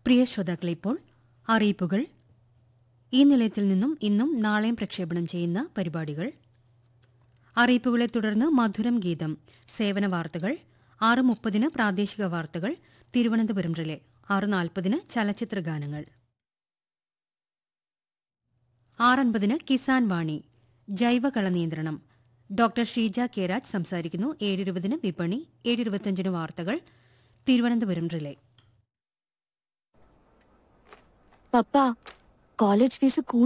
പ്രിയ ശ്രോതാക്കളെ ഇപ്പോൾ അറിയിപ്പുകൾ ഈ നിലയത്തിൽ നിന്നും ഇന്നും നാളെയും പ്രക്ഷേപണം ചെയ്യുന്ന പരിപാടികൾ അറിയിപ്പുകളെ തുടർന്ന് മധുരം ഗീതം സേവന വാർത്തകൾ ആറ് മുപ്പതിന് പ്രാദേശിക വാർത്തകൾ തിരുവനന്തപുരം റിലേ ആറ് നാൽപ്പതിന് ചലച്ചിത്ര ഗാനങ്ങൾ ആറൻപതിന് കിസാൻ വാണി ജൈവകള നിയന്ത്രണം ഡോക്ടർ ഷീജ കെരാജ് സംസാരിക്കുന്നു ഏഴിരുപതിന് വിപണി ഏഴിരുപത്തിയഞ്ചിന് വാർത്തകൾ തിരുവനന്തപുരം റിലേ പപ്പ കോളേജ് ഫീസ്